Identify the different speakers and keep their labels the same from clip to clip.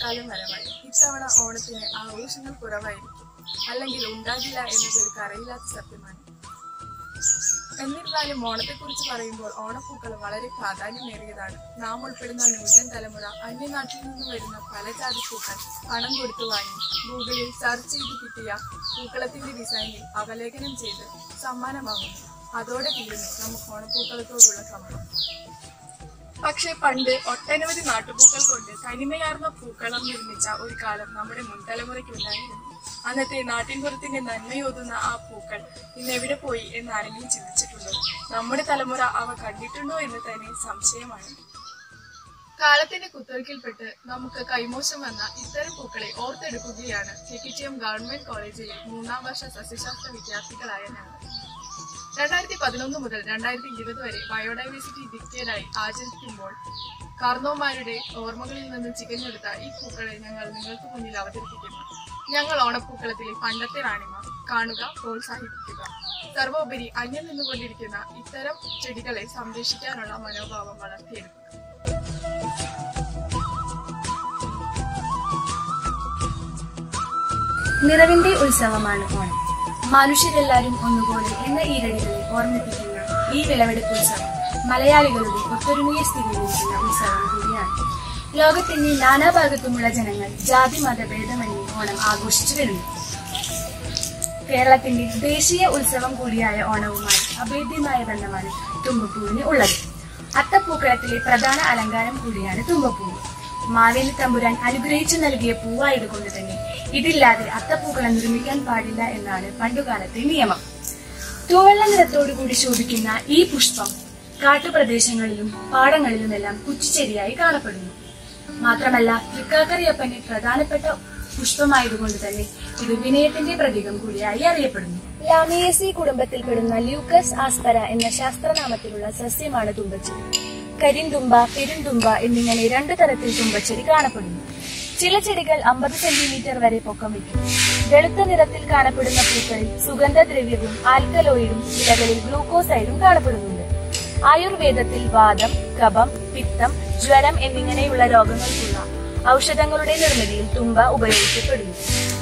Speaker 1: ഓണക്കാലം വരവായി ഇത്തവണ ഓണത്തിന് ആഘോഷങ്ങൾ കുറവായിരിക്കും അല്ലെങ്കിൽ ഉണ്ടാകില്ല എന്നതൊരു കറയില്ലാത്ത സത്യമാണ് എന്നിരുന്നാലും ഓണത്തെക്കുറിച്ച് പറയുമ്പോൾ ഓണപ്പൂക്കൾ വളരെ പ്രാധാന്യമേറിയതാണ് നാം ഉൾപ്പെടുന്ന ന്യൂജൻ തലമുറ അന്യനാട്ടിൽ നിന്ന് വരുന്ന പല ജാതി പൂക്കൾ പണം കൊടുത്തു വാങ്ങി ഗൂഗിളിൽ സെർച്ച് ചെയ്ത് കിട്ടിയ പൂക്കളത്തിന്റെ ഡിസൈനിൽ അവലേഖനം ചെയ്ത് സമ്മാനമാകുന്നു അതോടെ തീരുന്നു നമുക്ക് ഓണപ്പൂക്കളത്തോടുള്ള കമ്പം പക്ഷെ പണ്ട് ഒട്ടനവധി നാട്ടുപൂക്കൾ കൊണ്ട് തനിമയാർന്ന പൂക്കളം നിർമ്മിച്ച ഒരു കാലം നമ്മുടെ മുൻതലമുറയ്ക്കുണ്ടായിരുന്നു അന്നത്തെ നാട്ടിൻപുറത്തിന്റെ നന്മയോതുന്ന ആ പൂക്കൾ ഇന്ന് എവിടെ പോയി എന്ന് ആരെങ്കിലും ചിന്തിച്ചിട്ടുണ്ടോ നമ്മുടെ തലമുറ അവ കണ്ടിട്ടുണ്ടോ എന്ന് തന്നെ സംശയമാണ് കാലത്തിന്റെ കുത്തൊഴുക്കിൽപ്പെട്ട് നമുക്ക് കൈമോശം വന്ന ഇത്തരം പൂക്കളെ ഓർത്തെടുക്കുകയാണ് കെക്കിറ്റിയം ഗവൺമെന്റ് കോളേജിലെ മൂന്നാം വർഷ സസ്യശാസ്ത്ര വിദ്യാർത്ഥികളായ ഞങ്ങൾ രണ്ടായിരത്തി പതിനൊന്ന് മുതൽ രണ്ടായിരത്തി ഇരുപത് വരെ ബയോഡൈവേഴ്സിറ്റി ഡിക്കേഡായി ആചരിക്കുമ്പോൾ കാർന്നോമാരുടെ ഓർമ്മകളിൽ നിന്ന് ചികഞ്ഞെടുത്ത ഈ പൂക്കളെ ഞങ്ങൾ നിങ്ങൾക്ക് മുന്നിൽ അവതരിപ്പിക്കുന്നു ഞങ്ങൾ ഓണപ്പൂക്കളത്തിലെ പണ്ടത്തെ റാണിമാർ കാണുക പ്രോത്സാഹിപ്പിക്കുക സർവോപരി അന്യം നിന്നുകൊണ്ടിരിക്കുന്ന ഇത്തരം ചെടികളെ സംരക്ഷിക്കാനുള്ള മനോഭാവം വളർത്തിയെടുക്കുക
Speaker 2: നിറവിന്റെ ഉത്സവമാണ് ഓണം മനുഷ്യരെല്ലാരും ഒന്നുപോലെ എന്ന ഈരടികളെ ഓർമ്മിപ്പിക്കുന്ന ഈ വിളവെടുപ്പുത്സവം മലയാളികളുടെ ഒത്തൊരുമയെ സ്ഥിരീകരിക്കുന്ന ഉത്സവം കൂടിയാണ് ലോകത്തിന്റെ നാനാഭാഗത്തുമുള്ള ജനങ്ങൾ ജാതി മതഭേദമന്യേ ഓണം ആഘോഷിച്ചു വരുന്നു കേരളത്തിന്റെ ദേശീയ ഉത്സവം കൂടിയായ ഓണവുമായി അഭേദ്യമായ ബന്ധമാണ് തുമ്പപ്പൂവിന് ഉള്ളത് അത്തപ്പൂക്കളത്തിലെ പ്രധാന അലങ്കാരം കൂടിയാണ് തുമ്പപ്പൂവ് മാവേലി തമ്പുരാൻ അനുഗ്രഹിച്ചു നൽകിയ പൂവായതുകൊണ്ട് തന്നെ ഇതില്ലാതെ അത്തപ്പൂക്കളം നിർമ്മിക്കാൻ പാടില്ല എന്നാണ് പണ്ടുകാലത്തെ നിയമം തൂവെള്ള നിറത്തോടുകൂടി ശോഭിക്കുന്ന ഈ പുഷ്പം കാട്ടുപ്രദേശങ്ങളിലും പാടങ്ങളിലുമെല്ലാം കുറ്റിച്ചെടിയായി കാണപ്പെടുന്നു മാത്രമല്ല തൃക്കാക്കരയപ്പന്റെ പ്രധാനപ്പെട്ട പുഷ്പമായതുകൊണ്ട് തന്നെ ഇത് വിനയത്തിന്റെ പ്രതീകം കൂടിയായി അറിയപ്പെടുന്നു ലാമിയേസി കുടുംബത്തിൽപ്പെടുന്ന ല്യൂക്കസ് ആസ്പര എന്ന ശാസ്ത്രനാമത്തിലുള്ള സസ്യമാണ് തുമ്പച്ചെടി കരിന്തുമ്പ പെരുന്തുമ്പ എന്നിങ്ങനെ രണ്ടു തരത്തിൽ തുമ്പച്ചെടി കാണപ്പെടുന്നു ചില ചെടികൾ അമ്പത് സെന്റിമീറ്റർ വരെ പൊക്കം വയ്ക്കും വെളുത്ത നിറത്തിൽ കാണപ്പെടുന്ന പൂക്കളിൽ സുഗന്ധദ്രവ്യവും ആൽക്കലോയിഡും ഇലകളിൽ ഗ്ലൂക്കോസൈഡും കാണപ്പെടുന്നുണ്ട് ആയുർവേദത്തിൽ വാദം കഫം പിത്തം ജ്വരം എന്നിങ്ങനെയുള്ള രോഗങ്ങൾക്കുള്ള ഔഷധങ്ങളുടെ നിർമ്മിതിയിൽ തുമ്പ ഉപയോഗിക്കപ്പെടുന്നു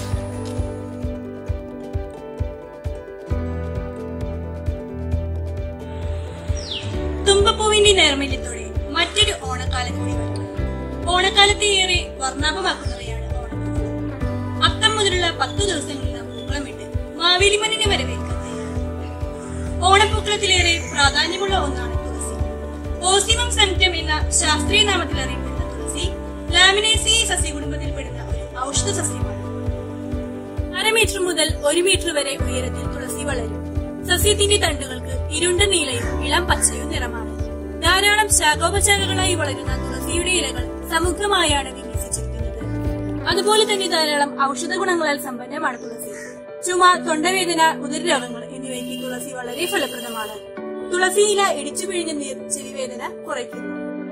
Speaker 3: തുമ്പപ്പൂവിന്റെ നേർമല്യത്തോടെ മറ്റൊരു ഓണക്കാലം കൂടി വരുന്നു ഓണക്കാലത്തെ ഏറെ വർണ്ണാഭമാക്കുന്നവയാണ് ഓണപ്പൂക്കൾ അത്തം മുതലുള്ള പത്തു ദിവസങ്ങളിൽ നാം പൂക്കളമിട്ട് മാവേലിമന്നിനെ വരവേൽക്കാൻ തയ്യാറാണ് ഓണപ്പൂക്കളത്തിലേറെ പ്രാധാന്യമുള്ള ഒന്നാണ് തുളസി ഓസിമം സെൻറ്റം എന്ന ശാസ്ത്രീയ നാമത്തിൽ അറിയപ്പെടുന്ന തുളസി ലാമിനേസി സസ്യകുടുംബത്തിൽപ്പെടുന്ന ഒരു ഔഷധ സസ്യമാണ് അര മീറ്റർ മുതൽ ഒരു മീറ്റർ വരെ ഉയരത്തിൽ തുളസി വളരും സസ്യത്തിന്റെ തണ്ടുകൾക്ക് ഇരുണ്ട നീലയും ഇളം പച്ചയും നിറമാണ് ധാരാളം ശാഖോപശാഖകളായി വളരുന്ന തുളസിയുടെ ഇലകൾ സമുദ്രമായാണ് വിന്യസിച്ചിരിക്കുന്നത് അതുപോലെ തന്നെ ധാരാളം ഔഷധ ഗുണങ്ങളാൽ സമ്പന്നമാണ് തുളസി ചുമ തൊണ്ടവേദന ഉദരരോഗങ്ങൾ എന്നിവയ്ക്ക് തുളസി വളരെ ഫലപ്രദമാണ് തുളസി ഇല ഇടിച്ചു പിഴിഞ്ഞ നീർ ചെവിവേദന കുറയ്ക്കുന്നു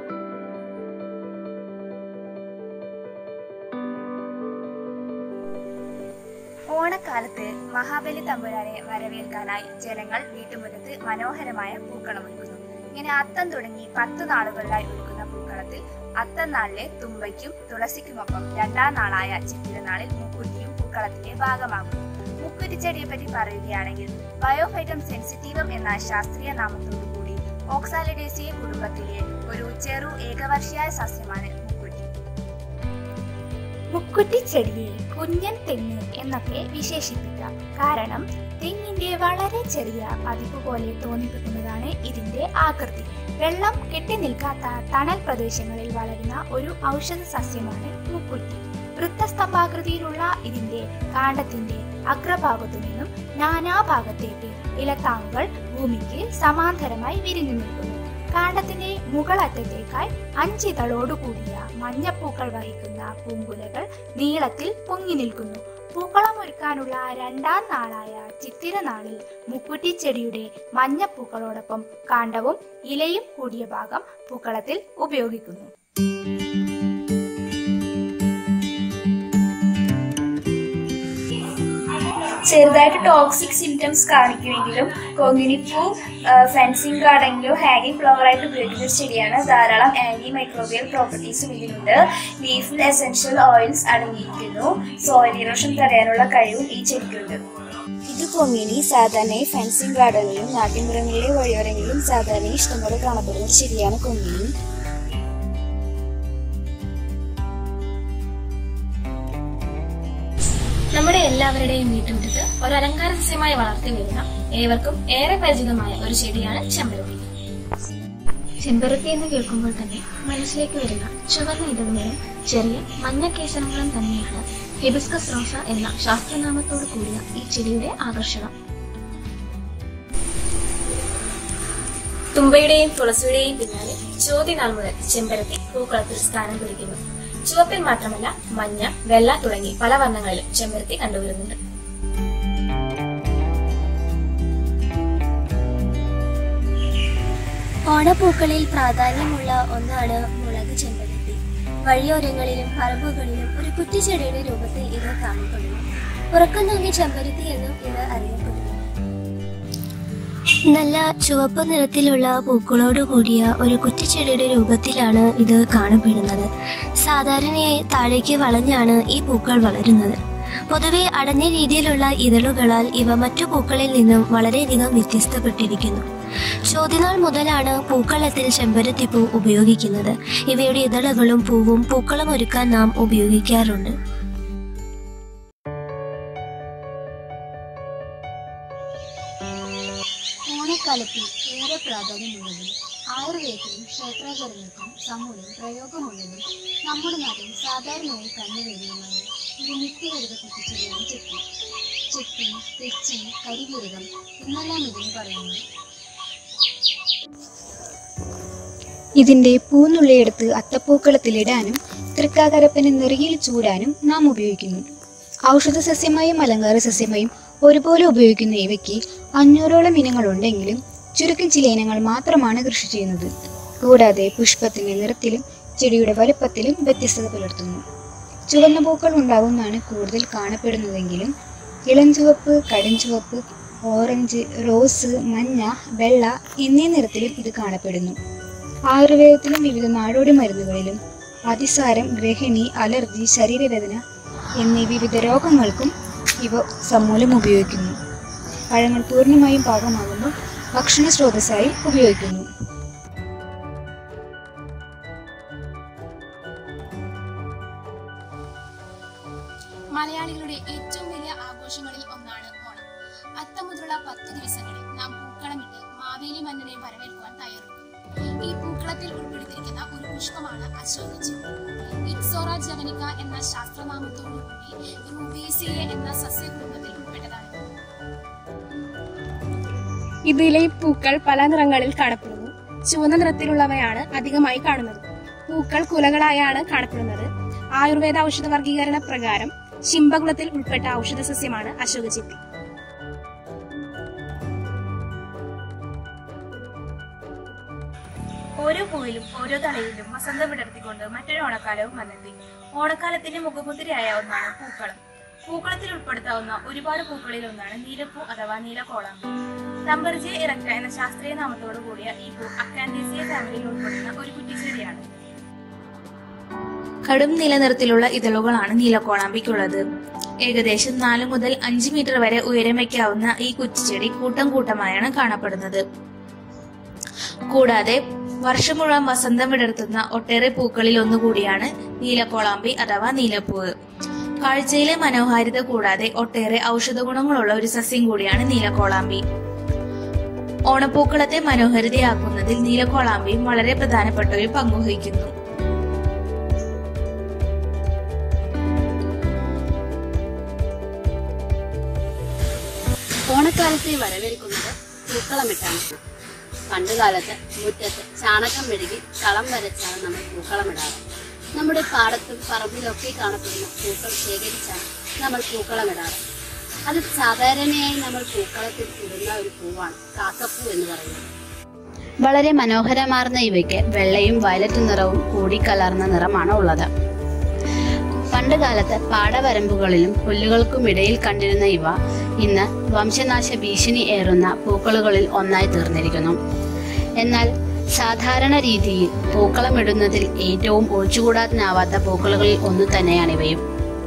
Speaker 2: ഓണക്കാലത്ത് മഹാബലി തമ്പുരാനെ വരവേൽക്കാനായി ജനങ്ങൾ വീട്ടുമുറ്റത്ത് മനോഹരമായ പൂക്കളം ഒരുക്കുന്നു ഇങ്ങനെ അത്തം തുടങ്ങി പത്ത് നാളുകളിലായി ഒരുക്കുന്ന പൂക്കളത്തിൽ അത്തം നാളിലെ തുമ്പയ്ക്കും തുളസിക്കുമൊപ്പം രണ്ടാം നാളായ ചിത്തിരനാളിൽ മുക്കുറ്റിയും പൂക്കളത്തിന്റെ ഭാഗമാകുന്നു മുക്കുറ്റിച്ചെടിയെ പറ്റി പറയുകയാണെങ്കിൽ ബയോഫൈറ്റം സെൻസിറ്റീവം എന്ന ശാസ്ത്രീയ നാമത്തോടു കൂടി ഓക്സാലിഡേസിയ കുടുംബത്തിലെ ഒരു ചെറു ഏകവർഷീയ സസ്യമാണ് മുക്കുറ്റി മുക്കുറ്റിച്ചെടിയെ കുഞ്ഞൻ തെങ്ങ് എന്നൊക്കെ വിശേഷിപ്പിക്കാം കാരണം തെങ്ങിന്റെ വളരെ ചെറിയ പതിപ്പ് പോലെ തോന്നിപ്പിക്കുന്നതാണ് ഇതിന്റെ ആകൃതി വെള്ളം കെട്ടി നിൽക്കാത്ത തണൽ പ്രദേശങ്ങളിൽ വളരുന്ന ഒരു ഔഷധ സസ്യമാണ് മുക്കുറ്റി വൃത്തസ്തംഭാകൃതിയിലുള്ള ഇതിന്റെ കാണ്ഡത്തിന്റെ അഗ്രഭാഗത്തു നിന്നും നാനാഭാഗത്തേക്ക് ഇലത്താങ്ങുകൾ ഭൂമിക്ക് സമാന്തരമായി വിരിഞ്ഞു നിൽക്കുന്നു കാണ്ഡത്തിന്റെ മുകളറ്റത്തേക്കായി അഞ്ചിതളോടുകൂടിയ മഞ്ഞപ്പൂക്കൾ വഹിക്കുന്ന പൂങ്കുലകൾ നീളത്തിൽ പൊങ്ങി നിൽക്കുന്നു പൂക്കളം ഒരുക്കാനുള്ള രണ്ടാം നാളായ ചിത്തിര നാളിൽ മുക്കുറ്റിച്ചെടിയുടെ മഞ്ഞപ്പൂക്കളോടൊപ്പം കാണ്ഡവും ഇലയും കൂടിയ ഭാഗം പൂക്കളത്തിൽ ഉപയോഗിക്കുന്നു ചെറുതായിട്ട് ടോക്സിക് സിംറ്റംസ് കാണിക്കുമെങ്കിലും കൊങ്ങിണിപ്പൂ ഫെൻസിങ് ഗാർഡനിലോ ഹാങ്ങിങ് ഫ്ലവർ ആയിട്ട് ഉപയോഗിക്കുന്ന ചെടിയാണ് ധാരാളം ആന്റി മൈക്രോബിയൽ പ്രോപ്പർട്ടീസും ഇതിലുണ്ട് ലീഫിൽ എസെൻഷ്യൽ ഓയിൽസ് അടങ്ങിയിരിക്കുന്നു സോയിൽ ഇറോഷൻ തടയാനുള്ള കഴിവും ഈ ചെടിക്കുണ്ട് ഇത് കൊങ്ങിണി സാധാരണയായി ഫെൻസിങ് ഗാർഡനിലും നാട്യമ്പുറങ്ങളിലെ വഴിയോരങ്ങളിലും സാധാരണയായി ഇഷ്ടംപോലെ കാണപ്പെടുന്ന ഒരു ചെടിയാണ് കൊങ്ങിണി നമ്മുടെ എല്ലാവരുടെയും വീട്ടുമുറ്റത്ത് ഒരു അലങ്കാര സസ്യമായി വളർത്തി വരുന്ന ഏവർക്കും ഏറെ പരിചിതമായ ഒരു ചെടിയാണ് ചെമ്പരത്തി ചെമ്പരത്തി എന്ന് കേൾക്കുമ്പോൾ തന്നെ മനസ്സിലേക്ക് വരുന്ന ചുവന്ന ഇതളുകളും ചെറിയ മഞ്ഞ കേസരങ്ങളും തന്നെയാണ് ഹിബിസ്കസ് റോസ എന്ന ശാസ്ത്രനാമത്തോട് കൂടിയ ഈ ചെടിയുടെ ആകർഷണം തുമ്പയുടെയും തുളസിയുടെയും പിന്നാലെ ചോദ്യനാൾ മുതൽ ചെമ്പരത്തി പൂക്കളത്തിൽ സ്ഥാനം പിടിക്കുന്നു ചുവപ്പിൽ മാത്രമല്ല മഞ്ഞ വെള്ള തുടങ്ങി പല വർണ്ണങ്ങളിലും ചെമ്പരത്തി കണ്ടുവരുന്നുണ്ട്
Speaker 4: ഓണപ്പൂക്കളിൽ പ്രാധാന്യമുള്ള ഒന്നാണ് മുളക് ചെമ്പരത്തി വഴിയോരങ്ങളിലും പറമ്പുകളിലും ഒരു കുറ്റിച്ചെടിയുടെ രൂപത്തിൽ ഇത് കാണപ്പെടുന്നു ഉറക്കുനങ്ങി ചെമ്പരത്തി എന്നും ഇത് അറിയപ്പെടുന്നു നല്ല ചുവപ്പ് നിറത്തിലുള്ള പൂക്കളോട് കൂടിയ ഒരു കുറ്റിച്ചെടിയുടെ രൂപത്തിലാണ് ഇത് കാണപ്പെടുന്നത് സാധാരണയായി താഴേക്ക് വളഞ്ഞാണ് ഈ പൂക്കൾ വളരുന്നത് പൊതുവെ അടഞ്ഞ രീതിയിലുള്ള ഇതളുകളാൽ ഇവ മറ്റു പൂക്കളിൽ നിന്നും വളരെയധികം വ്യത്യസ്തപ്പെട്ടിരിക്കുന്നു ചോദ്യനാൾ മുതലാണ് പൂക്കളത്തിൽ ചെമ്പരത്തിപ്പൂ ഉപയോഗിക്കുന്നത് ഇവയുടെ ഇതളുകളും പൂവും പൂക്കളം ഒരുക്കാൻ നാം ഉപയോഗിക്കാറുണ്ട്
Speaker 5: ഓണക്കാലത്തിൽ ഏറെ പ്രാധാന്യമുള്ളതും ആയുർവേദത്തിലും ക്ഷേത്രാചരണത്തിലും സമൂലം പ്രയോഗമുള്ളതും നമ്മുടെ നാട്ടിൽ സാധാരണയായി കണ്ടുവരുന്നതുമായ ഒരു നിത്യഹരിത കുറ്റിച്ചെടിയാണ് ചെത്തി ചെത്തി തെച്ചി കരിവീരകം എന്നെല്ലാം ഇതിന് പറയുന്നു ഇതിന്റെ പൂന്നുള്ളിയെടുത്ത് അത്തപ്പൂക്കളത്തിലിടാനും തൃക്കാക്കരപ്പന് നെറുകിയിൽ ചൂടാനും നാം ഉപയോഗിക്കുന്നു ഔഷധ സസ്യമായും അലങ്കാര സസ്യമായും ഒരുപോലെ ഉപയോഗിക്കുന്ന ഇവയ്ക്ക് അഞ്ഞൂറോളം ഇനങ്ങളുണ്ടെങ്കിലും ചുരുക്കം ചില ഇനങ്ങൾ മാത്രമാണ് കൃഷി ചെയ്യുന്നത് കൂടാതെ പുഷ്പത്തിന്റെ നിറത്തിലും ചെടിയുടെ വലുപ്പത്തിലും വ്യത്യസ്തത പുലർത്തുന്നു ചുവന്ന പൂക്കൾ ഉണ്ടാകുന്നതാണ് കൂടുതൽ കാണപ്പെടുന്നതെങ്കിലും ഇളം ചുവപ്പ് കടുംചുവപ്പ് ഓറഞ്ച് റോസ് മഞ്ഞ വെള്ള എന്നീ നിറത്തിലും ഇത് കാണപ്പെടുന്നു ആയുർവേദത്തിലും വിവിധ നാടോടി മരുന്നുകളിലും അതിസാരം ഗ്രഹിണി അലർജി ശരീരവേദന എന്നീ വിവിധ രോഗങ്ങൾക്കും ഇവ സമൂലം ഉപയോഗിക്കുന്നു പഴങ്ങൾ പൂർണ്ണമായും പാകമാകുമ്പോൾ ഭക്ഷണ സ്രോതസ്സായി ഉപയോഗിക്കുന്നു
Speaker 2: മലയാളികളുടെ ഏറ്റവും വലിയ ആഘോഷങ്ങളിൽ ഒന്നാണ് ഓണം അത്തം മുതലുള്ള പത്ത് ദിവസങ്ങളിൽ നാം പൂക്കളമിട്ട് മാവേലി മന്നനെ വരവേൽക്കുവാൻ തയ്യാറെടുക്കും ഈ പൂക്കളത്തിൽ ഉൾപ്പെടുത്തിയിരിക്കുന്ന ഒരു പുഷ്പമാണ് അശോകചെടി ഇക്സോറ ജവനിക എന്ന ശാസ്ത്രനാമത്തോടു കൂടി റൂബീസിയെ എന്ന സസ്യകുടുംബത്തിൽ ഉൾപ്പെട്ടതാണ്
Speaker 6: ഇതിലെ പൂക്കൾ പല നിറങ്ങളിൽ കാണപ്പെടുന്നു ചുവന്ന നിറത്തിലുള്ളവയാണ് അധികമായി കാണുന്നത് പൂക്കൾ കുലകളായാണ് കാണപ്പെടുന്നത് ആയുർവേദ ഔഷധ വർഗീകരണ പ്രകാരം ശിംബകുളത്തിൽ ഉൾപ്പെട്ട ഔഷധ സസ്യമാണ് അശോകചെത്തി
Speaker 2: ഓരോ പൂവിലും ഓരോ തലയിലും വസന്തം വിടർത്തിക്കൊണ്ട് മറ്റൊരു ഓണക്കാലവും വന്നെത്തി ഓണക്കാലത്തിന്റെ മുഖമുദ്രയായ ഒന്നാണ് പൂക്കളം പൂക്കളത്തിൽ ഉൾപ്പെടുത്താവുന്ന ഒരുപാട് പൂക്കളിൽ ഒന്നാണ് നീലപ്പൂ അഥവാ നീലക്കോളാമ്പി തമ്പർജിയ ഇറക്ക എന്ന ശാസ്ത്രീയ നാമത്തോടു കൂടിയ ഈ പൂ അക്കാൻഡേസിയ ഫാമിലിയിൽ ഉൾപ്പെടുന്ന ഒരു കുറ്റിച്ചെടിയാണ് കടും നിലനിറത്തിലുള്ള ഇതളുകളാണ് നീലക്കോളാമ്പിക്കുള്ളത് ഏകദേശം നാല് മുതൽ അഞ്ച് മീറ്റർ വരെ ഉയരം വയ്ക്കാവുന്ന ഈ കുറ്റിച്ചെടി കൂട്ടം കൂട്ടമായാണ് കാണപ്പെടുന്നത് കൂടാതെ വർഷം മുഴുവൻ വസന്തം വിടർത്തുന്ന ഒട്ടേറെ പൂക്കളിൽ ഒന്നുകൂടിയാണ് നീലക്കോളാമ്പി അഥവാ നീലപ്പൂവ് കാഴ്ചയിലെ മനോഹാരിത കൂടാതെ ഒട്ടേറെ ഔഷധ ഗുണങ്ങളുള്ള ഒരു സസ്യം കൂടിയാണ് നീലക്കോളാമ്പി ഓണപ്പൂക്കളത്തെ മനോഹരിതയാക്കുന്നതിൽ നീലക്കോളാമ്പിയും വളരെ പ്രധാനപ്പെട്ട ഒരു പങ്കുവഹിക്കുന്നു
Speaker 7: ഓണക്കാലത്തെ വരവേൽക്കുന്നത് പൂക്കളമിട്ടാണ് പണ്ടുകാലത്ത് മുറ്റത്ത് ചാണകം മെഴുകി കളം വരച്ചാണ് നമ്മൾ പൂക്കളമിടാറ് നമ്മുടെ പാടത്തും പറമ്പിലൊക്കെ കാണപ്പെടുന്ന പൂക്കൾ ശേഖരിച്ചാണ് നമ്മൾ പൂക്കളമിടാറ് അത് സാധാരണയായി നമ്മൾ പൂക്കളത്തിൽ ഇടുന്ന ഒരു പൂവാണ് കാക്കപ്പൂ എന്ന് പറയുന്നത് വളരെ മനോഹരമാർന്ന ഇവയ്ക്ക് വെള്ളയും വയലറ്റ് നിറവും കൂടിക്കലർന്ന നിറമാണ് ഉള്ളത് പണ്ട് കാലത്ത് പാടവരമ്പുകളിലും പുല്ലുകൾക്കും ഇടയിൽ കണ്ടിരുന്ന ഇവ ഇന്ന് വംശനാശ ഭീഷണി ഏറുന്ന പൂക്കളുകളിൽ ഒന്നായി തീർന്നിരിക്കുന്നു എന്നാൽ സാധാരണ രീതിയിൽ പൂക്കളമിടുന്നതിൽ ഏറ്റവും ഒഴിച്ചുകൂടാനാവാത്ത പൂക്കളുകളിൽ ഒന്ന് തന്നെയാണിവയും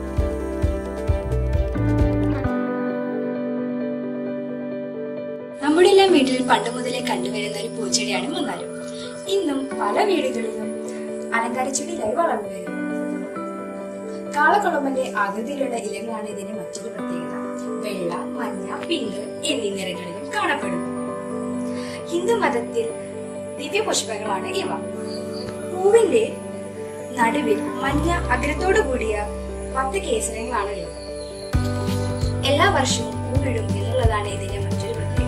Speaker 2: നമ്മുടെ എല്ലാം വീട്ടിൽ പണ്ട് മുതലേ കണ്ടുവരുന്ന ഒരു പൂച്ചെടിയാണ് മന്ദാരം ഇന്നും പല വീടുകളിലും അലങ്കാര ചെടിയിലായി വളർന്നു വരുന്നു കാളക്കുളമ്പന്റെ ആകൃതിയിലുള്ള ഇലകളാണ് ഇതിന്റെ മറ്റൊരു പ്രത്യേകത വെള്ള മഞ്ഞ പിങ്ക് എന്നീ നിറങ്ങളിലും കാണപ്പെടുന്നു ഹിന്ദു മതത്തിൽ ദിവ്യപുഷ്പങ്ങളാണ് ഇവ പൂവിന്റെ നടുവിൽ മഞ്ഞ അഗ്രത്തോടു കൂടിയ പത്ത് കേസരങ്ങളാണ് ഉള്ളത് എല്ലാ വർഷവും പൂവിടും എന്നുള്ളതാണ് ഇതിന്റെ മറ്റൊരു പ്രത്യേകത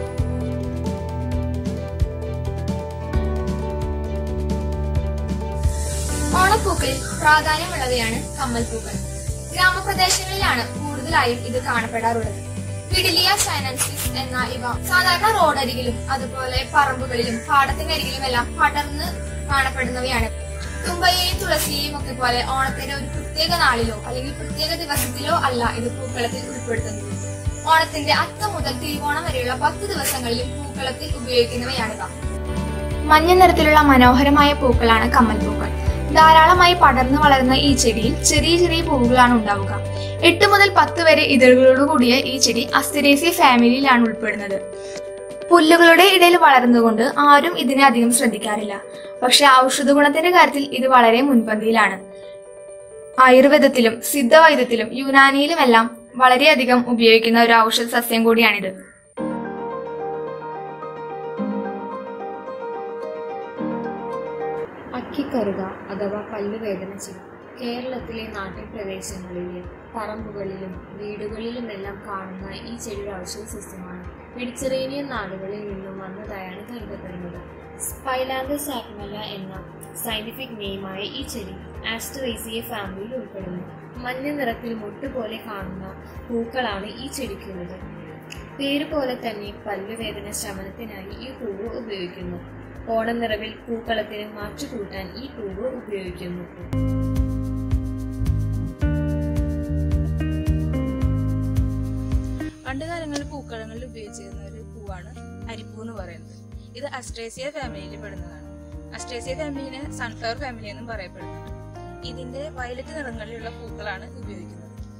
Speaker 8: ഓണപ്പൂക്കളിൽ പ്രാധാന്യമുള്ളവയാണ് കമ്മൽപ്പൂക്കൾ ഗ്രാമപ്രദേശങ്ങളിലാണ് കൂടുതലായും ഇത് കാണപ്പെടാറുള്ളത് വിഡിലിയ ചൈനൻസിസ് എന്ന ഇവ സാധാരണ റോഡരികിലും അതുപോലെ പറമ്പുകളിലും പാടത്തിനരികിലും എല്ലാം പടർന്ന് കാണപ്പെടുന്നവയാണ് തുമ്പയെയും തുളസിയെയും ഒക്കെ പോലെ ഓണത്തിന്റെ ഒരു പ്രത്യേക നാളിലോ അല്ലെങ്കിൽ പ്രത്യേക ദിവസത്തിലോ അല്ല ഇത് പൂക്കളത്തിൽ ഉൾപ്പെടുത്തുന്നത് ഓണത്തിന്റെ അത്തം മുതൽ തിരുവോണം വരെയുള്ള പത്ത് ദിവസങ്ങളിലും പൂക്കളത്തിൽ ഉപയോഗിക്കുന്നവയാണിവ മഞ്ഞ നിറത്തിലുള്ള മനോഹരമായ പൂക്കളാണ് കമ്മൽപ്പൂക്കൾ ധാരാളമായി പടർന്നു വളരുന്ന ഈ ചെടിയിൽ ചെറിയ ചെറിയ പൂവുകളാണ് ഉണ്ടാവുക എട്ട് മുതൽ പത്ത് വരെ ഇതളുകളോട് കൂടിയ ഈ ചെടി അസ്തരേസിയ ഫാമിലിയിലാണ് ഉൾപ്പെടുന്നത് പുല്ലുകളുടെ ഇടയിൽ വളർന്നുകൊണ്ട് ആരും ഇതിനെ അധികം ശ്രദ്ധിക്കാറില്ല പക്ഷെ ഔഷധ ഗുണത്തിന്റെ കാര്യത്തിൽ ഇത് വളരെ മുൻപന്തിയിലാണ് ആയുർവേദത്തിലും സിദ്ധവൈദ്യത്തിലും യുനാനിയിലുമെല്ലാം വളരെയധികം ഉപയോഗിക്കുന്ന ഒരു ഔഷധ സസ്യം കൂടിയാണിത്
Speaker 5: അക്കിക്കറുക അഥവാ പല്ലുവേദന ചെടി കേരളത്തിലെ നാട്ടുപ്രദേശങ്ങളിലെ പറമ്പുകളിലും വീടുകളിലുമെല്ലാം കാണുന്ന ഈ ചെടിയുടെ ഔഷധ സസ്യമാണ് മെഡിറ്ററേനിയൻ നാടുകളിൽ നിന്നും വന്നതായാണ് കരുതപ്പെടുന്നത് സ്പൈലാന്തസ് ആക്മല എന്ന സയന്റിഫിക് നെയിമായ ഈ ചെടി ആസ്ട്രേസിയ ഫാമിലിയിൽ ഉൾപ്പെടുന്നു മഞ്ഞ നിറത്തിൽ മുട്ടുപോലെ കാണുന്ന പൂക്കളാണ് ഈ ചെടിക്കുള്ളത് പേര് പോലെ തന്നെ പല്ലുവേദന ശമനത്തിനായി ഈ പൂവ് ഉപയോഗിക്കുന്നു ഓണനിറവിൽ പൂക്കളത്തിന് മാറ്റുകൂട്ടാൻ ഈ പൂവ് ഉപയോഗിക്കുന്നു
Speaker 9: പണ്ട് കാലങ്ങളിൽ പൂക്കളങ്ങളിൽ ഉപയോഗിച്ചിരുന്ന ഒരു പൂവാണ് അരിപ്പൂ എന്ന് പറയുന്നത് ഇത് അസ്ട്രേസിയ ഫാമിലിയിൽ പെടുന്നതാണ് അസ്ട്രേസിയ ഫാമിലിനെ സൺഫ്ലവർ ഫാമിലി എന്നും പറയപ്പെടുന്നുണ്ട് ഇതിന്റെ വയലറ്റ് നിറങ്ങളിലുള്ള പൂക്കളാണ് ഉപയോഗിക്കുന്നത്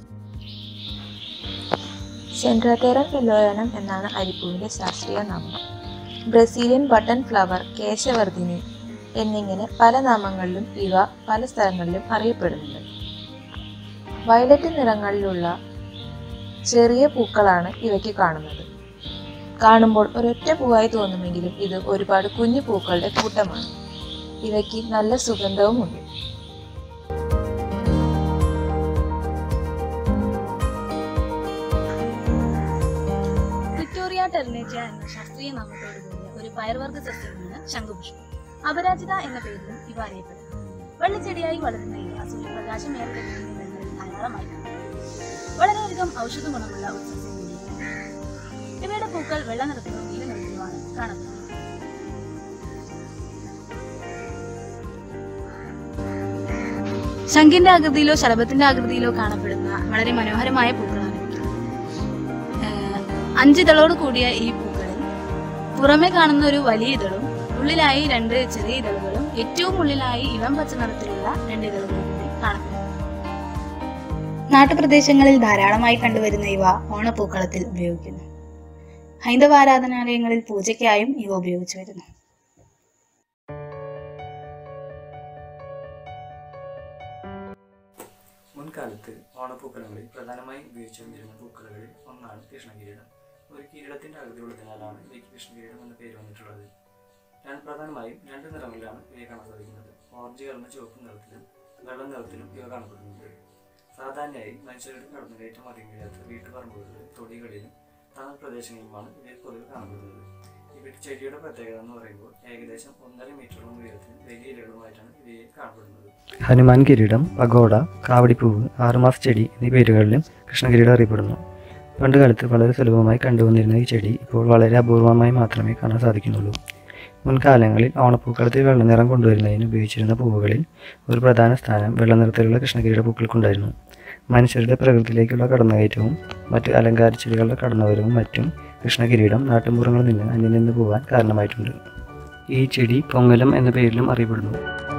Speaker 10: സെൻട്രാറ്റേറം ഫിലോയനം എന്നാണ് അരിപ്പൂവിന്റെ ശാസ്ത്രീയ നാമം ബ്രസീലിയൻ ബട്ടൺ ഫ്ലവർ കേശവർദ്ധിനി എന്നിങ്ങനെ പല നാമങ്ങളിലും ഇവ പല സ്ഥലങ്ങളിലും അറിയപ്പെടുന്നുണ്ട് വയലറ്റ് നിറങ്ങളിലുള്ള ചെറിയ പൂക്കളാണ് ഇവയ്ക്ക് കാണുന്നത് കാണുമ്പോൾ ഒരൊറ്റ പൂവായി തോന്നുമെങ്കിലും ഇത് ഒരുപാട് കുഞ്ഞു പൂക്കളുടെ കൂട്ടമാണ് ഇവയ്ക്ക് നല്ല സുഗന്ധവുമുണ്ട്
Speaker 3: വിക്ടോറിയ ടെർനേറ്റ എന്ന ശാസ്ത്രീയ നാമത്തോടു കൂടിയ ഒരു പയർവർഗ സസ്യമാണ് ശംഖുപുഷ്പം അപരാജിത എന്ന പേരിലും ഇവ അറിയപ്പെടുന്നു വെള്ളിച്ചെടിയായി വളരുന്ന ഇവ സൂര്യപ്രകാശം ഏർപ്പെടുന്ന ഇടങ്ങളിൽ ധാരാളമായി കാണാം വളരെയധികം ഔഷധ ഗുണമുള്ള ഒരു സസ്യം കൂടിയാണ് ഇവയുടെ പൂക്കൾ വെള്ള നിറത്തിലും നീല നിറത്തിലുമാണ് കാണപ്പെടുന്നത് ശംഖിന്റെ ആകൃതിയിലോ ശലഭത്തിന്റെ ആകൃതിയിലോ കാണപ്പെടുന്ന വളരെ മനോഹരമായ പൂക്കളാണ് ഇവ. ഏഹ് അഞ്ചിതളോട് കൂടിയ ഈ പൂക്കളിൽ പുറമെ കാണുന്ന ഒരു വലിയ ഇതളും ഉള്ളിലായി രണ്ട് ചെറിയ ഇതളുകളും ഏറ്റവും ഉള്ളിലായി ഇളം പച്ച നിറത്തിലുള്ള രണ്ട് ഇതളുകളും കൂടി കാണപ്പെടുന്നു
Speaker 5: നാട്ടുപ്രദേശങ്ങളിൽ ധാരാളമായി കണ്ടുവരുന്ന ഇവ ഓണപ്പൂക്കളത്തിൽ ഉപയോഗിക്കുന്നു ഹൈന്ദവ ആരാധനാലയങ്ങളിൽ പൂജയ്ക്കായും ഇവ ഉപയോഗിച്ചു വരുന്നു
Speaker 11: മുൻകാലത്ത് ഓണപ്പൂക്കളങ്ങളിൽ പ്രധാനമായും ഉപയോഗിച്ചുകൊണ്ടിരുന്ന പൂക്കളുകളിൽ ഒന്നാണ് കൃഷ്ണകിരീടം ഒരു കിരീടത്തിന്റെ ആകൃതിയുള്ളതിനാലാണ് ഇവയ്ക്ക് കൃഷ്ണകിരീടം എന്ന പേര് വന്നിട്ടുള്ളത് ഞാൻ പ്രധാനമായും രണ്ട് നിറങ്ങളിലാണ് ഇവയെ കാണാൻ സാധിക്കുന്നത് ഓറഞ്ച് കലർന്ന ചുവപ്പ് നിറത്തിലും വെള്ള നിറത്തിലും ഇവ കാണപ്പെടുന്നുണ്ട് സാധാരണയായി മനുഷ്യരുടെ കടന്നുകയറ്റം അധികം കഴിയാത്ത വീട്ടുപറമ്പുകളിലും തൊടികളിലും തണൽ പ്രദേശങ്ങളിലുമാണ് ഇവയെ പൊതുവെ കാണപ്പെടുന്നത് ഇവയുടെ ചെടിയുടെ പ്രത്യേകത എന്ന് പറയുമ്പോൾ ഏകദേശം ഒന്നര മീറ്ററോളം ഉയരത്തിൽ വലിയ ഇലകളുമായിട്ടാണ് ഇവയെ കാണപ്പെടുന്നത്
Speaker 12: ഹനുമാൻ കിരീടം പഗോഡ കാവടിപ്പൂവ് ആറുമാസ ചെടി എന്നീ പേരുകളിലും കൃഷ്ണകിരീടം അറിയപ്പെടുന്നു പണ്ടുകാലത്ത് വളരെ സുലഭമായി കണ്ടുവന്നിരുന്ന ഈ ചെടി ഇപ്പോൾ വളരെ അപൂർവമായി മാത്രമേ കാണാൻ സാധിക്കുന്നുള്ളൂ മുൻകാലങ്ങളിൽ ഓണപ്പൂക്കളത്തിൽ വെള്ളനിറം കൊണ്ടുവരുന്നതിന് ഉപയോഗിച്ചിരുന്ന പൂവുകളിൽ ഒരു പ്രധാന സ്ഥാനം വെള്ളനിറത്തിലുള്ള കൃഷ്ണകിരീട പൂക്കൾക്കുണ്ടായിരുന്നു മനുഷ്യരുടെ പ്രകൃതിയിലേക്കുള്ള കടന്നുകയറ്റവും മറ്റ് അലങ്കാര ചെടികളുടെ കടന്നുവരവും മറ്റും കൃഷ്ണകിരീടം നാട്ടുമ്പുറങ്ങളിൽ നിന്ന് അന്യം നിന്ന് പോകാൻ കാരണമായിട്ടുണ്ട് ഈ ചെടി പൊങ്ങലം എന്ന പേരിലും അറിയപ്പെടുന്നു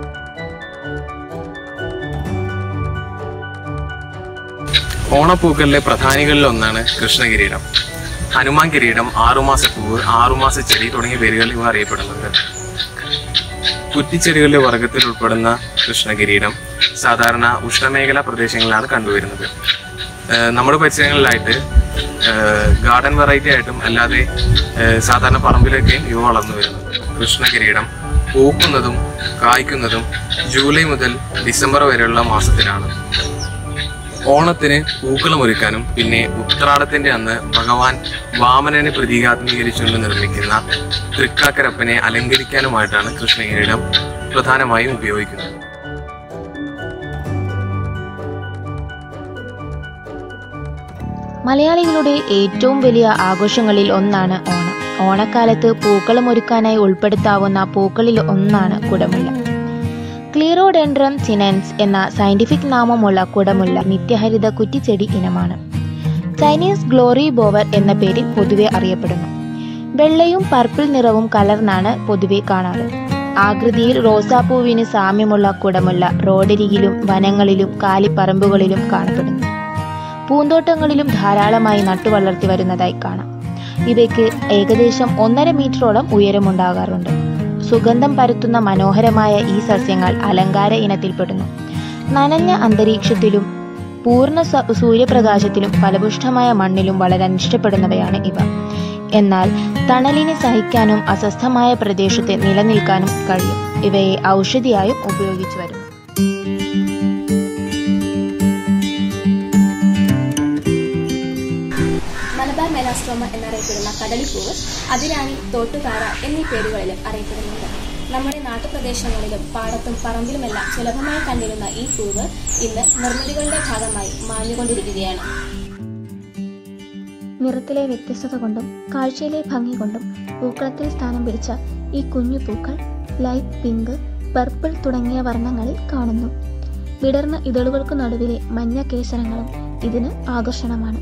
Speaker 13: ഓണപ്പൂക്കളിലെ പ്രധാനികളിൽ ഒന്നാണ് കൃഷ്ണകിരീടം ഹനുമാൻ കിരീടം ആറുമാസപ്പൂവ് ആറുമാസ ചെടി തുടങ്ങിയ പേരുകൾ ഇവ അറിയപ്പെടുന്നുണ്ട് കുറ്റിച്ചെടികളുടെ വർഗത്തിൽ ഉൾപ്പെടുന്ന കൃഷ്ണകിരീടം സാധാരണ ഉഷ്ണമേഖലാ പ്രദേശങ്ങളിലാണ് കണ്ടുവരുന്നത് ഏഹ് നമ്മുടെ പരിസരങ്ങളിലായിട്ട് ഗാർഡൻ വെറൈറ്റി ആയിട്ടും അല്ലാതെ ഏഹ് സാധാരണ പറമ്പിലൊക്കെയും ഇവ വളർന്നു വരുന്നത് കൃഷ്ണകിരീടം പൂക്കുന്നതും കായ്ക്കുന്നതും ജൂലൈ മുതൽ ഡിസംബർ വരെയുള്ള മാസത്തിലാണ് ഓണത്തിന് പൂക്കളം ഒരുക്കാനും പിന്നെ ഉത്രാടത്തിന്റെ അന്ന് ഭഗവാൻ വാമനനെ പ്രതീകാത്മീകരിച്ചുകൊണ്ട് നിർമ്മിക്കുന്ന തൃക്കാക്കരപ്പനെ അലങ്കരിക്കാനുമായിട്ടാണ് കൃഷ്ണകിരീടം പ്രധാനമായും ഉപയോഗിക്കുന്നത്
Speaker 10: മലയാളികളുടെ ഏറ്റവും വലിയ ആഘോഷങ്ങളിൽ ഒന്നാണ് ഓണം ഓണക്കാലത്ത് പൂക്കളം ഒരുക്കാനായി ഉൾപ്പെടുത്താവുന്ന പൂക്കളിൽ ഒന്നാണ് കുടമുല്ല ക്ലീറോഡെൻഡ്രം ചിനൻസ് എന്ന സയന്റിഫിക് നാമമുള്ള കുടമുല്ല നിത്യഹരിത കുറ്റിച്ചെടി ഇനമാണ് ചൈനീസ് ഗ്ലോറി ബോവർ എന്ന പേരിൽ പൊതുവെ അറിയപ്പെടുന്നു വെള്ളയും പർപ്പിൾ നിറവും കലർന്നാണ് പൊതുവെ കാണാറ് ആകൃതിയിൽ റോസാപ്പൂവിന് സാമ്യമുള്ള കുടമുല്ല റോഡരികിലും വനങ്ങളിലും കാലിപ്പറമ്പുകളിലും കാണപ്പെടുന്നു പൂന്തോട്ടങ്ങളിലും ധാരാളമായി നട്ടുവളർത്തി വരുന്നതായി കാണാം ഇവയ്ക്ക് ഏകദേശം ഒന്നര മീറ്ററോളം ഉയരമുണ്ടാകാറുണ്ട് സുഗന്ധം പരത്തുന്ന മനോഹരമായ ഈ സസ്യങ്ങൾ അലങ്കാര ഇനത്തിൽപ്പെടുന്നു നനഞ്ഞ അന്തരീക്ഷത്തിലും പൂർണ്ണ സ- സൂര്യപ്രകാശത്തിലും ഫലപുഷ്ടമായ മണ്ണിലും വളരാൻ ഇഷ്ടപ്പെടുന്നവയാണ് ഇവ എന്നാൽ തണലിനെ സഹിക്കാനും അസ്വസ്ഥമായ പ്രദേശത്ത് നിലനിൽക്കാനും കഴിയും ഇവയെ ഔഷധിയായും ഉപയോഗിച്ചു വരുന്നു
Speaker 2: മലബാർ മെലാസ്ട്രോമ എന്നറിയപ്പെടുന്ന കദളിപ്പൂവ് അതിരാണി തോട്ടുകാര എന്നീ പേരുകളിലും അറിയപ്പെടുന്നുണ്ട് നമ്മുടെ നാട്ടുപ്രദേശങ്ങളിലും പാടത്തും പറമ്പിലുമെല്ലാം സുലഭമായി കണ്ടിരുന്ന ഈ പൂവ് ഇന്ന് നിർമ്മിതികളുടെ ഭാഗമായി മാഞ്ഞുകൊണ്ടിരിക്കുകയാണ്
Speaker 14: നിറത്തിലെ വ്യത്യസ്തത കൊണ്ടും കാഴ്ചയിലെ ഭംഗി കൊണ്ടും പൂക്കളത്തിൽ സ്ഥാനം പിടിച്ച ഈ കുഞ്ഞു പൂക്കൾ ലൈറ്റ് പിങ്ക് പർപ്പിൾ തുടങ്ങിയ വർണ്ണങ്ങളിൽ കാണുന്നു വിടർന്ന ഇതളുകൾക്കു നടുവിലെ മഞ്ഞ കേസരങ്ങളും ഇതിന് ആകർഷണമാണ്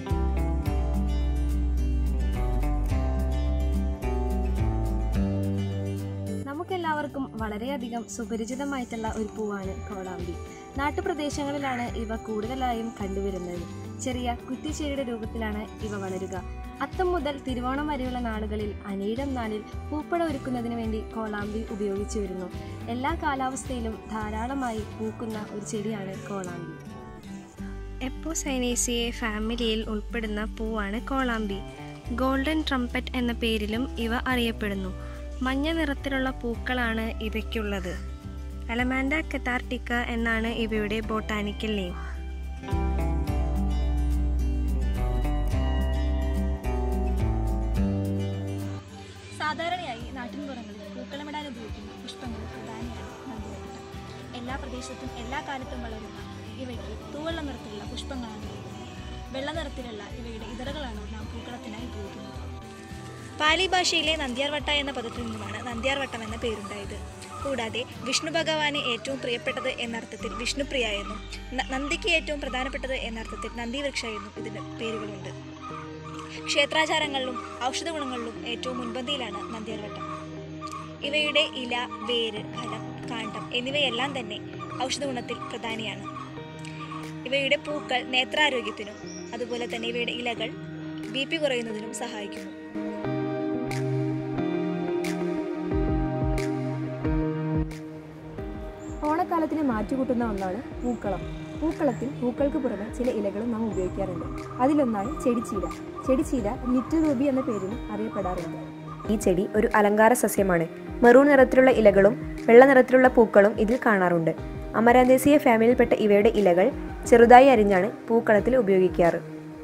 Speaker 15: നമുക്കെല്ലാവർക്കും വളരെയധികം സുപരിചിതമായിട്ടുള്ള ഒരു പൂവാണ് കോളാമ്പി നാട്ടുപ്രദേശങ്ങളിലാണ് ഇവ കൂടുതലായും കണ്ടുവരുന്നത് ചെറിയ കുറ്റിച്ചെടിയുടെ രൂപത്തിലാണ് ഇവ വളരുക അത്തം മുതൽ തിരുവോണം വരെയുള്ള നാളുകളിൽ അനേകം നാളിൽ പൂപ്പട ഒരുക്കുന്നതിന് വേണ്ടി കോളാമ്പി ഉപയോഗിച്ചു വരുന്നു എല്ലാ കാലാവസ്ഥയിലും ധാരാളമായി പൂക്കുന്ന ഒരു ചെടിയാണ് കോളാമ്പി
Speaker 6: എപ്പോസൈനേസിയെ ഫാമിലിയിൽ ഉൾപ്പെടുന്ന പൂവാണ് കോളാമ്പി ഗോൾഡൻ ട്രംപറ്റ് എന്ന പേരിലും ഇവ അറിയപ്പെടുന്നു മഞ്ഞ നിറത്തിലുള്ള പൂക്കളാണ് ഇവയ്ക്കുള്ളത് അലമാൻഡ കെത്താർട്ടിക്ക എന്നാണ് ഇവയുടെ ബോട്ടാനിക്കൽ നെയിം
Speaker 3: സാധാരണയായി നാട്ടിൻപുറങ്ങളിൽ പൂക്കളമിടാൻ ഉപയോഗിക്കുന്ന പുഷ്പങ്ങൾ പ്രധാനിയാണ് നന്ദിവട്ടം എല്ലാ പ്രദേശത്തും എല്ലാ കാലത്തും വളരുന്ന ഇവയ്ക്ക് തൂവെള്ള നിറത്തിലുള്ള പുഷ്പങ്ങളാണ് ഉള്ളത് വെള്ള നിറത്തിലുള്ള ഇവയുടെ ഇതളുകളാണ് നാം പൂക്കളത്തിനായി ഉപയോഗിക്കുന്നത് പാലി ഭാഷയിലെ നന്ദ്യാർവട്ട എന്ന പദത്തിൽ നിന്നുമാണ് നന്ദ്യാർവട്ടം എന്ന പേരുണ്ടായത് കൂടാതെ വിഷ്ണു ഭഗവാന് ഏറ്റവും പ്രിയപ്പെട്ടത് എന്നർത്ഥത്തിൽ വിഷ്ണുപ്രിയ എന്നും ന- നന്ദിക്ക് ഏറ്റവും പ്രധാനപ്പെട്ടത് എന്നർത്ഥത്തിൽ നന്ദിവൃക്ഷ എന്നും ഇതിന് പേരുകളുണ്ട് ക്ഷേത്രാചാരങ്ങളിലും ഔഷധ ഗുണങ്ങളിലും ഏറ്റവും മുൻപന്തിയിലാണ് നന്ദ്യാർവട്ടം ഇവയുടെ ഇല വേര് ഫലം കാണ്ഡം എന്നിവയെല്ലാം തന്നെ ഔഷധ ഗുണത്തിൽ പ്രധാനിയാണ് ഇവയുടെ പൂക്കൾ നേത്രാരോഗ്യത്തിനും അതുപോലെ തന്നെ ഇവയുടെ ഇലകൾ ബി പി കുറയുന്നതിനും സഹായിക്കുന്നു
Speaker 16: ഓണക്കാലത്തിന് മാറ്റുകൂട്ടുന്ന ഒന്നാണ് പൂക്കളം പൂക്കളത്തിൽ പൂക്കൾക്ക് പുറമെ ചില ഇലകളും നാം ഉപയോഗിക്കാറുണ്ട് അതിലൊന്നാണ് ചെടിച്ചീല ചെടിച്ചീല നിറ്റുരൂപി എന്ന പേരിലും അറിയപ്പെടാറുണ്ട്
Speaker 17: ഈ ചെടി ഒരു അലങ്കാര സസ്യമാണ് മെറൂൺ നിറത്തിലുള്ള ഇലകളും വെള്ള നിറത്തിലുള്ള പൂക്കളും ഇതിൽ കാണാറുണ്ട് അമരാന്തേസിയ ഫാമിലിയിൽപ്പെട്ട ഇവയുടെ ഇലകൾ ചെറുതായി അരിഞ്ഞാണ് പൂക്കളത്തിൽ ഉപയോഗിക്കാറ്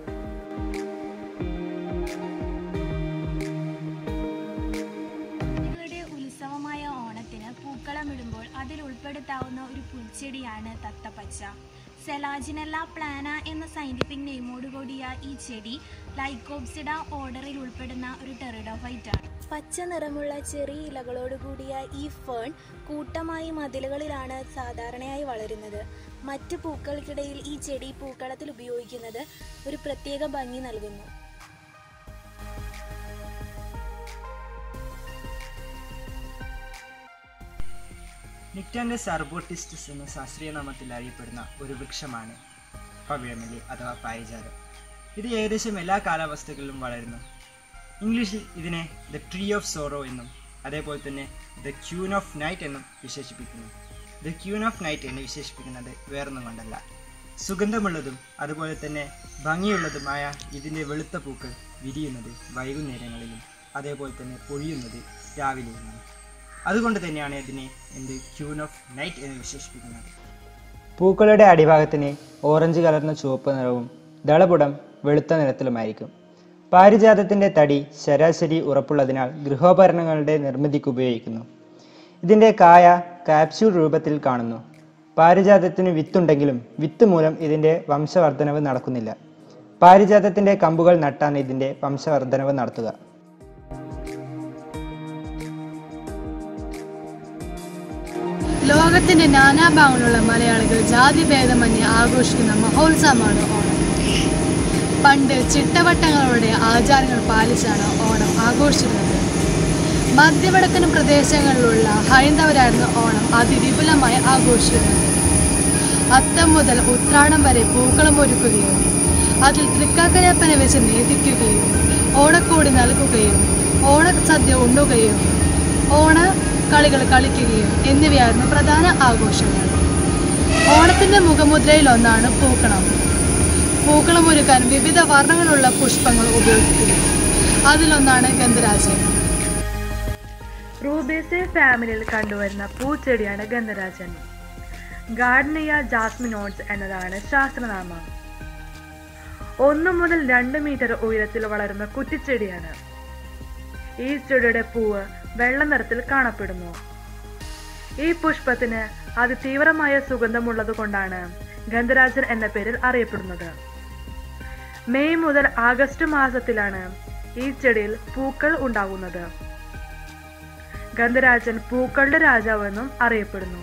Speaker 18: ഇവരുടെ ഉത്സവമായ ഓണത്തിന് പൂക്കളമിടുമ്പോൾ അതിൽ ഉൾപ്പെടുത്താവുന്ന ഒരു പുൽച്ചെടിയാണ് തത്തപ്പച്ച സെലാജിനല്ല പ്ലാന എന്ന സയന്റിഫിക് നെയിമോടുകൂടിയ ഈ ചെടി ലൈക്കോപ്സിഡ ഓർഡറിൽ ഉൾപ്പെടുന്ന ഒരു ടെറിഡോഫൈറ്റ് ആണ്
Speaker 19: പച്ച നിറമുള്ള ചെറിയ ഇലകളോട് കൂടിയ ഈ ഫേൺ കൂട്ടമായി മതിലുകളിലാണ് സാധാരണയായി വളരുന്നത്
Speaker 18: മറ്റ് പൂക്കൾക്കിടയിൽ ഈ ചെടി പൂക്കളത്തിൽ ഉപയോഗിക്കുന്നത് ഒരു പ്രത്യേക ഭംഗി നൽകുന്നു
Speaker 20: നിക്ടാൻഡസ് അർബോട്ടിസ്റ്റിസ് എന്ന ശാസ്ത്രീയ നാമത്തിൽ അറിയപ്പെടുന്ന ഒരു വൃക്ഷമാണ് പവിഴമല്ലി അഥവാ പാരിജാതം ഇത് ഏകദേശം എല്ലാ കാലാവസ്ഥകളിലും വളരുന്നു ഇംഗ്ലീഷിൽ ഇതിനെ ദ ട്രീ ഓഫ് സോറോ എന്നും അതേപോലെ തന്നെ ദ ക്യൂൻ ഓഫ് നൈറ്റ് എന്നും വിശേഷിപ്പിക്കുന്നു ദ ക്യൂൻ ഓഫ് നൈറ്റ് എന്ന് വിശേഷിപ്പിക്കുന്നത് വേറൊന്നും കൊണ്ടല്ല സുഗന്ധമുള്ളതും അതുപോലെ തന്നെ ഭംഗിയുള്ളതുമായ ഇതിൻ്റെ വെളുത്ത പൂക്കൾ വിരിയുന്നത് വൈകുന്നേരങ്ങളിലും അതേപോലെ തന്നെ പൊഴിയുന്നത് രാവിലെയുമാണ് അതുകൊണ്ട് തന്നെയാണ് ഇതിനെ എന്ത് ക്യൂൻ ഓഫ് നൈറ്റ് എന്ന് വിശേഷിപ്പിക്കുന്നത് പൂക്കളുടെ അടിഭാഗത്തിന് ഓറഞ്ച് കലർന്ന ചുവപ്പ് നിറവും ദളപുടം വെളുത്ത നിറത്തിലുമായിരിക്കും പാരിജാതത്തിൻ്റെ തടി ശരാശരി ഉറപ്പുള്ളതിനാൽ ഗൃഹോപകരണങ്ങളുടെ നിർമ്മിതിക്ക് ഉപയോഗിക്കുന്നു ഇതിൻ്റെ കായ കാപ്സ്യൂൾ രൂപത്തിൽ കാണുന്നു പാരിജാതത്തിന് വിത്തുണ്ടെങ്കിലും വിത്ത് മൂലം ഇതിൻ്റെ വംശവർദ്ധനവ് നടക്കുന്നില്ല പാരിജാതത്തിൻ്റെ കമ്പുകൾ നട്ടാണ് ഇതിൻ്റെ വംശവർദ്ധനവ് നടത്തുക
Speaker 21: ലോകത്തിന്റെ നാനാഭാഗങ്ങളുള്ള മലയാളികൾ ജാതിഭേദമന്യേ ആഘോഷിക്കുന്ന മഹോത്സവമാണ് ഓണം പണ്ട് ചിട്ടവട്ടങ്ങളുടെ ആചാരങ്ങൾ പാലിച്ചാണ് ഓണം ആഘോഷിച്ചിരുന്നത് മധ്യവടക്കൻ പ്രദേശങ്ങളിലുള്ള ഹൈന്ദവരായിരുന്നു ഓണം അതിവിപുലമായി ആഘോഷിക്കുന്നത് അത്തം മുതൽ ഉത്രാടം വരെ പൂക്കളം ഒരുക്കുകയും അതിൽ തൃക്കാക്കരപ്പനെ വെച്ച് നേദിക്കുകയും ഓണക്കോടി നൽകുകയും ഓണസദ്യ ഉണ്ണുകയും ഓണ കളികൾ കളിക്കുകയും എന്നിവയായിരുന്നു പ്രധാന ആഘോഷങ്ങൾ ഓണത്തിന്റെ മുഖമുദ്രയിൽ ഒന്നാണ് പൂക്കളം പൂക്കളം ഒരുക്കാൻ വിവിധ വർണ്ണങ്ങളുള്ള പുഷ്പങ്ങൾ ഉപയോഗിക്കുന്നു അതിലൊന്നാണ് ഗന്ധരാജൻ
Speaker 22: റൂബേസെ ഫാമിലിയിൽ കണ്ടുവരുന്ന പൂച്ചെടിയാണ് ഗന്ധരാജൻ ഗാർഡനിയ ജാസ്മിനോട്സ് എന്നതാണ് ശാസ്ത്രനാമം ഒന്ന് മുതൽ രണ്ട് മീറ്റർ ഉയരത്തിൽ വളരുന്ന കുറ്റിച്ചെടിയാണ് ഈ ചെടിയുടെ പൂവ് വെള്ള നിറത്തിൽ കാണപ്പെടുന്നു ഈ പുഷ്പത്തിന് അതിതീവ്രമായ സുഗന്ധമുള്ളത് കൊണ്ടാണ് ഗന്ധരാജൻ എന്ന പേരിൽ അറിയപ്പെടുന്നത് മെയ് മുതൽ ആഗസ്റ്റ് മാസത്തിലാണ് ഈ ചെടിയിൽ പൂക്കൾ ഉണ്ടാകുന്നത് ഗന്ധരാജൻ പൂക്കളുടെ രാജാവ് എന്നും അറിയപ്പെടുന്നു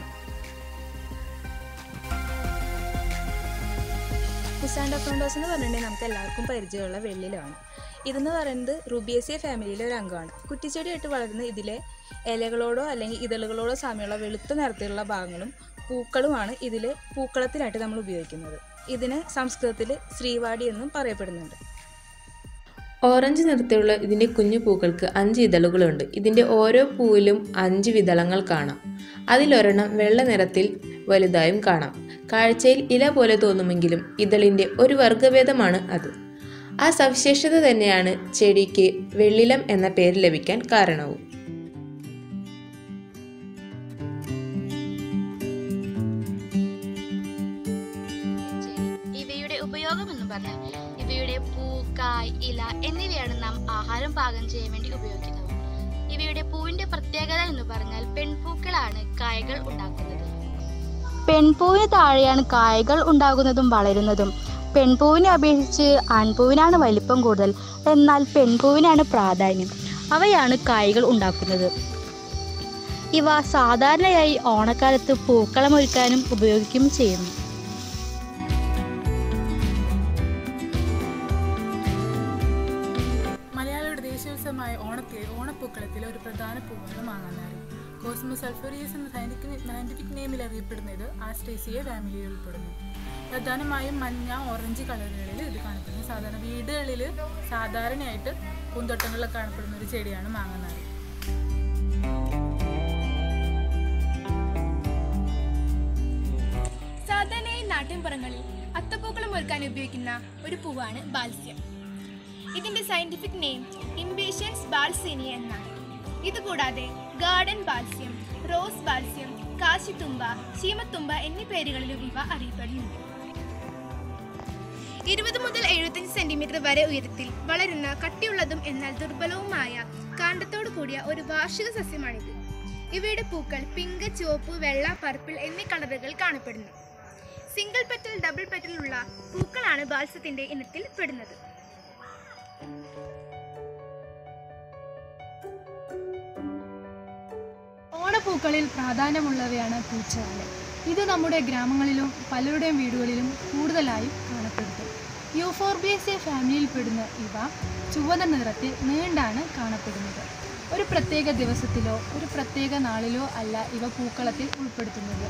Speaker 9: കുസാൻഡോഫ്രോണ്ടോസ് എന്ന് പറഞ്ഞിട്ടുണ്ടെങ്കിൽ നമുക്ക് എല്ലാവർക്കും പരിചയമുള്ള വെള്ളിലാണ് ഇതെന്ന് പറയുന്നത് റുബിയസിയ ഫാമിലിയിലെ ഒരു അംഗമാണ് കുറ്റിച്ചെടിയായിട്ട് വളരുന്ന ഇതിലെ ഇലകളോടോ അല്ലെങ്കിൽ ഇതളുകളോടോ സാമ്യമുള്ള വെളുത്ത നിറത്തിലുള്ള ഭാഗങ്ങളും പൂക്കളുമാണ് ഇതിൽ പൂക്കളത്തിലായിട്ട് നമ്മൾ ഉപയോഗിക്കുന്നത് ഇതിന് സംസ്കൃതത്തിൽ ശ്രീവാടി എന്നും പറയപ്പെടുന്നുണ്ട്
Speaker 23: ഓറഞ്ച് നിറത്തിലുള്ള ഇതിൻ്റെ കുഞ്ഞു പൂക്കൾക്ക് അഞ്ച് ഇതളുകളുണ്ട് ഇതിൻ്റെ ഓരോ പൂവിലും അഞ്ച് വിതളങ്ങൾ കാണാം അതിലൊരെണ്ണം വെള്ള നിറത്തിൽ വലുതായും കാണാം കാഴ്ചയിൽ ഇല പോലെ തോന്നുമെങ്കിലും ഇതളിൻ്റെ ഒരു വർഗഭേദമാണ് അത് ആ സവിശേഷത തന്നെയാണ് ചെടിക്ക് വെള്ളിലം എന്ന പേര് ലഭിക്കാൻ കാരണവും
Speaker 24: ഇവയുടെ ഉപയോഗം എന്ന് പറഞ്ഞാൽ ഇവയുടെ പൂ കായ് ഇല എന്നിവയാണ് നാം ആഹാരം പാകം ചെയ്യാൻ വേണ്ടി ഉപയോഗിക്കുന്നത് ഇവയുടെ പൂവിന്റെ പ്രത്യേകത എന്ന് പറഞ്ഞാൽ പെൺപൂക്കളാണ് കായകൾ ഉണ്ടാക്കുന്നത്
Speaker 25: പെൺപൂവിന് താഴെയാണ് കായകൾ ഉണ്ടാകുന്നതും വളരുന്നതും പെൺപൂവിനെ അപേക്ഷിച്ച് ആൺപൂവിനാണ് വലിപ്പം കൂടുതൽ എന്നാൽ പെൺപൂവിനാണ് പ്രാധാന്യം അവയാണ് കായ്കൾ ഉണ്ടാക്കുന്നത് ഇവ സാധാരണയായി ഓണക്കാലത്ത് പൂക്കളമൊരുക്കാനും ഉപയോഗിക്കുകയും ചെയ്യുന്നു
Speaker 26: മലയാളിയുടെ ദേശീയോത്സവമായ ഓണത്തെ ഓണപ്പൂക്കളത്തിലെ ഒരു പ്രധാന പൂവാണ് മാങ്ങാനാരി കോസ്മോസ് സൾഫറിയസ് എന്ന സയന്റിഫിക് സയന്റിഫിക് നെയിമിൽ അറിയപ്പെടുന്ന ഇത് ആസ്ട്രേസിയ ഫാമിലിയിൽ ഉൾപ്പെടുന്നു പ്രധാനമായും മഞ്ഞ ഓറഞ്ച് കളറുകളിൽ ഇത് കാണപ്പെടുന്നു സാധാരണ വീടുകളിൽ സാധാരണയായിട്ട് പൂന്തോട്ടങ്ങളിൽ കാണപ്പെടുന്ന ഒരു ചെടിയാണ് മാങ്ങനാരി
Speaker 6: സാധാരണയായി നാട്ടിൻപുറങ്ങളിൽ അത്തപ്പൂക്കളം ഒരുക്കാൻ ഉപയോഗിക്കുന്ന ഒരു പൂവാണ് ബാൽസ്യം ഇതിന്റെ സയന്റിഫിക് നെയിം ഇംബേഷ്യൻസ് ബാൽസേനിയ എന്നാണ് ഇതുകൂടാതെ ഗാർഡൻ ബാൽസ്യം റോസ് ബാൽസ്യം കാശിത്തുമ്പ ചീമത്തുമ്പ എന്നീ പേരുകളിലും ഇവ അറിയപ്പെടുന്നുണ്ട് ഇരുപത് മുതൽ എഴുപത്തഞ്ച് സെന്റിമീറ്റർ വരെ ഉയരത്തിൽ വളരുന്ന കട്ടിയുള്ളതും എന്നാൽ ദുർബലവുമായ കാണ്ടത്തോടു കൂടിയ ഒരു വാർഷിക സസ്യമാണിത് ഇവയുടെ പൂക്കൾ പിങ്ക് ചുവപ്പ് വെള്ള പർപ്പിൾ എന്നീ കളറുകൾ കാണപ്പെടുന്നു സിംഗിൾ പെറ്റൽ ഡബിൾ പെറ്റൽ ഉള്ള പൂക്കളാണ് ബാൽസത്തിന്റെ ഇനത്തിൽ പെടുന്നത്
Speaker 21: ഓണപ്പൂക്കളിൽ പ്രാധാന്യമുള്ളവയാണ് പൂച്ചകൾ ഇത് നമ്മുടെ ഗ്രാമങ്ങളിലും പലരുടെയും വീടുകളിലും കൂടുതലായും കാണപ്പെടുന്നു യൂഫോർബിയസിയ ഫാമിലിയിൽപ്പെടുന്ന ഇവ ചുവന്ന നിറത്തിൽ നീണ്ടാണ് കാണപ്പെടുന്നത് ഒരു പ്രത്യേക ദിവസത്തിലോ ഒരു പ്രത്യേക നാളിലോ അല്ല ഇവ പൂക്കളത്തിൽ ഉൾപ്പെടുത്തുന്നത്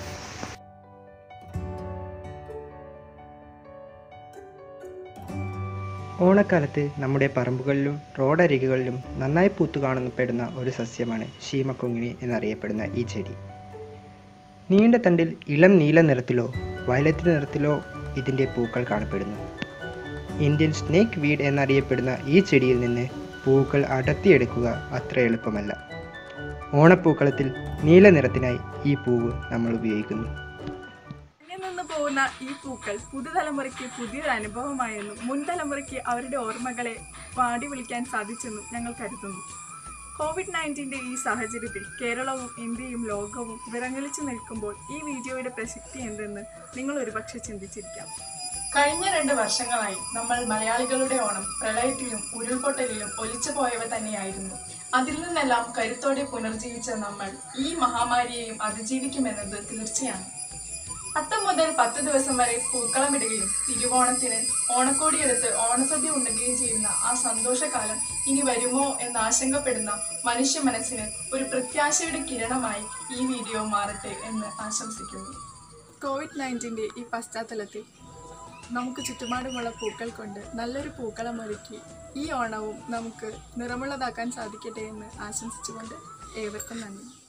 Speaker 20: ഓണക്കാലത്ത് നമ്മുടെ പറമ്പുകളിലും റോഡരികുകളിലും നന്നായി പൂത്തു കാണപ്പെടുന്ന ഒരു സസ്യമാണ് ശീമക്കൊങ്ങിണി എന്നറിയപ്പെടുന്ന ഈ ചെടി നീണ്ട തണ്ടിൽ ഇളം നീല നിറത്തിലോ വയലറ്റ് നിറത്തിലോ ഇതിൻ്റെ പൂക്കൾ കാണപ്പെടുന്നു ഇന്ത്യൻ സ്നേക്ക് വീഡ് എന്നറിയപ്പെടുന്ന ഈ ചെടിയിൽ നിന്ന് പൂക്കൾ അടർത്തിയെടുക്കുക അത്ര എളുപ്പമല്ല ഓണപ്പൂക്കളത്തിൽ നീല നിറത്തിനായി ഈ പൂവ് നമ്മൾ ഉപയോഗിക്കുന്നു
Speaker 1: അന്യം നിന്ന് പോകുന്ന ഈ പൂക്കൾ പുതുതലമുറയ്ക്ക് പുതിയൊരു അനുഭവമായെന്നും മുൻ തലമുറയ്ക്ക് അവരുടെ ഓർമ്മകളെ പാടി വിളിക്കാൻ സാധിച്ചെന്നും ഞങ്ങൾ കരുതുന്നു കോവിഡ് നയൻറ്റീൻ്റെ ഈ സാഹചര്യത്തിൽ കേരളവും ഇന്ത്യയും ലോകവും വിറങ്ങലിച്ചു നിൽക്കുമ്പോൾ ഈ വീഡിയോയുടെ പ്രസക്തി എന്തെന്ന് നിങ്ങൾ ഒരുപക്ഷെ ചിന്തിച്ചിരിക്കാം
Speaker 26: കഴിഞ്ഞ രണ്ട് വർഷങ്ങളായി നമ്മൾ മലയാളികളുടെ ഓണം പ്രളയത്തിലും ഉരുൾപൊട്ടലിലും ഒലിച്ചു പോയവ തന്നെയായിരുന്നു അതിൽ നിന്നെല്ലാം കരുത്തോടെ പുനർജീവിച്ച നമ്മൾ ഈ മഹാമാരിയെയും അതിജീവിക്കുമെന്നത് തീർച്ചയാണ് അത്തം മുതൽ പത്ത് ദിവസം വരെ പൂക്കളമിടുകയും തിരുവോണത്തിന് ഓണക്കോടിയെടുത്ത് ഓണസദ്യ ഉണ്ണുകയും ചെയ്യുന്ന ആ സന്തോഷകാലം ഇനി വരുമോ എന്ന് ആശങ്കപ്പെടുന്ന മനുഷ്യ മനസ്സിന് ഒരു പ്രത്യാശയുടെ കിരണമായി ഈ വീഡിയോ മാറട്ടെ എന്ന് ആശംസിക്കുന്നു കോവിഡ് നയൻറ്റീൻ്റെ ഈ പശ്ചാത്തലത്തിൽ നമുക്ക് ചുറ്റുപാടുമുള്ള പൂക്കൾ കൊണ്ട് നല്ലൊരു പൂക്കളം ഒരുക്കി ഈ ഓണവും നമുക്ക് നിറമുള്ളതാക്കാൻ സാധിക്കട്ടെ എന്ന് ആശംസിച്ചുകൊണ്ട് ഏവർക്കും നന്ദി